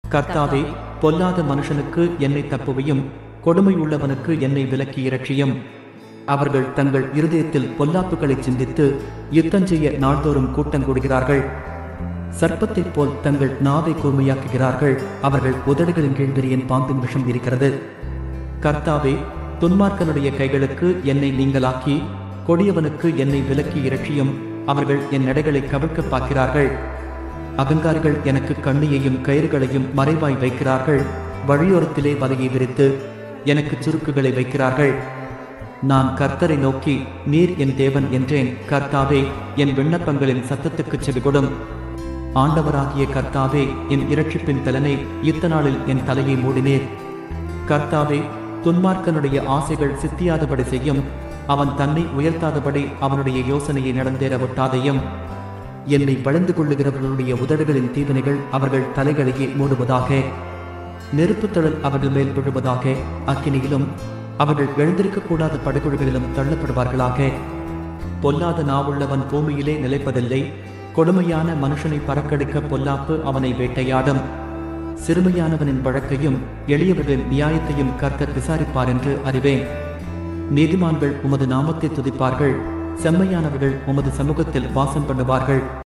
கர்த்தாவே பொல்லாத மனுஷனுக்கு என்னை தப்புவையும் கொடுமை உள்ளவனுக்கு என்னை விலக்கி இரட்சியும் அவர்கள் தங்கள் இருதயத்தில் பொல்லாப்புகளை சிந்தித்து யுத்தம் செய்ய நாள்தோறும் கூட்டம் கூடுகிறார்கள் சர்ப்பத்தைப் போல் தங்கள் நாவை கூர்மையாக்குகிறார்கள் அவர்கள் உதடுகளின் கீழ்விரியன் பாம்பின் விஷம் இருக்கிறது கர்த்தாவே துன்மார்க்கனுடைய கைகளுக்கு என்னை நீங்களாக்கி கொடியவனுக்கு என்னை விலக்கி இரட்சியும் அவர்கள் என் நடைகளை கவிழ்க்க பார்க்கிறார்கள் அகங்காரிகள் எனக்கு கண்ணியையும் கயிறுகளையும் மறைவாய் வைக்கிறார்கள் வழியோரத்திலே வலையை விரித்து எனக்கு சுருக்குகளை வைக்கிறார்கள் நான் கர்த்தரை நோக்கி நீர் என் தேவன் என்றேன் கர்த்தாவே என் விண்ணப்பங்களின் சத்தத்துக்கு செவிகொடும் ஆண்டவராகிய கர்த்தாவே என் இரட்சிப்பின் பலனை யுத்த நாளில் என் தலையை மூடினேர் கர்த்தாவே துன்மார்க்கனுடைய ஆசைகள் சித்தியாதபடி செய்யும் அவன் தன்னை உயர்த்தாதபடி அவனுடைய யோசனையை நடந்தேற விட்டாதையும் என்னை வளர்ந்து கொள்ளுகிறவர்களுடைய உதடுகளின் தீவினைகள் அவர்கள் தலைகளையே மூடுவதாக நெருப்புத்தழல் அவர்கள் மேல் விழுவதாக அக்கினியிலும் அவர்கள் எழுந்திருக்கக்கூடாத படுகொழிகளிலும் தள்ளப்படுவார்களாக பொல்லாத நாவுள்ளவன் பூமியிலே நிலைப்பதில்லை கொடுமையான மனுஷனை பறக்கடிக்க பொல்லாப்பு அவனை வேட்டையாடும் சிறுமையானவனின் வழக்கையும் எளியவர்களின் நியாயத்தையும் கர்த்தர் விசாரிப்பார் என்று அறிவேன் நீதிமான்கள் உமது நாமத்தை துதிப்பார்கள் செம்மையானவர்கள் உமது சமூகத்தில் வாசம் பண்ணுவார்கள்